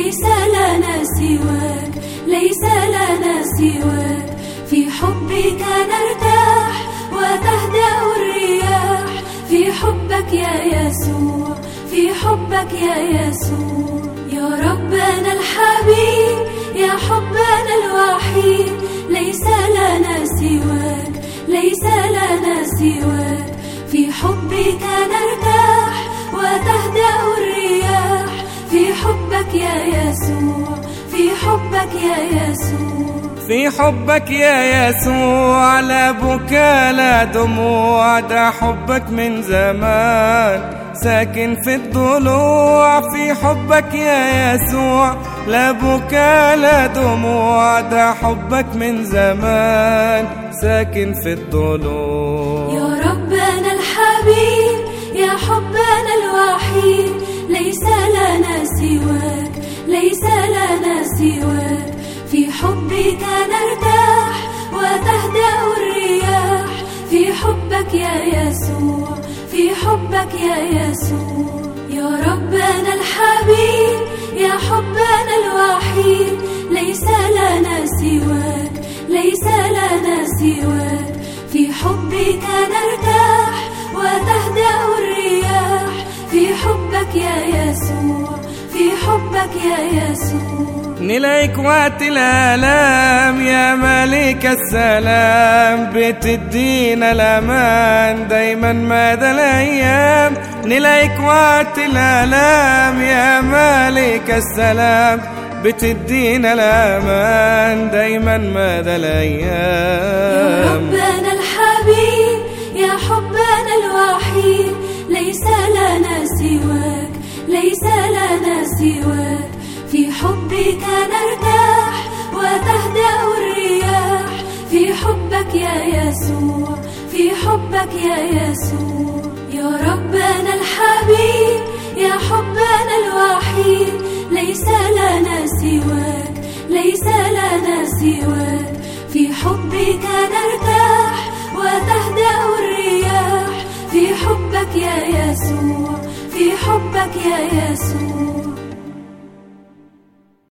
ليس لنا سواك ليس لنا سواك في حبك نرتاح وتهدأ الرياح في حبك يا يسوع في حبك يا يسوع يا ربنا الحبيب يا حبنا الوحيد ليس لنا سواك ليس لنا سواك في حبك نرتاح وتهدأ الرياح في حبك يا يسوع في حبك يا يسوع في حبك يا يسوع لا بكاء لا دموع ده حبك من زمان ساكن في الضلوع في حبك يا يسوع لا بكاء لا دموع ده حبك من زمان ساكن في الضلوع يا ربنا الحبيب يا حبنا الوحيد ليس لنا سواك ليس لنا سواك في حبك نرتاح وتهدأ الرياح في حبك يا يسوع في حبك يا يسوع يا ربنا الحبيب يا حبنا الوحيد ليس لنا سواك ليس لنا سواك في حبك نرتاح وتهدأ الرياح في حبك يا يسوع في حبك يا يسوع نلاقيك وقت الآلام يا ملك السلام بتدينا الأمان دايما مدى الأيام نلاقيك وقت الآلام يا ملك السلام بتدينا الأمان دايما مدى يا الأيام ربنا الحبيب يا حبنا الوحيد ليس لنا سواك ليس لنا سواك في حبك نرتاح وتهدأ الرياح في حبك يا يسوع في حبك يا يسوع يا ربنا الحبيب يا حبنا الوحيد ليس لنا سواك ليس لنا سواك في حبك نرتاح وتهدأ الرياح في حبك يا يسوع في حبك يا يسوع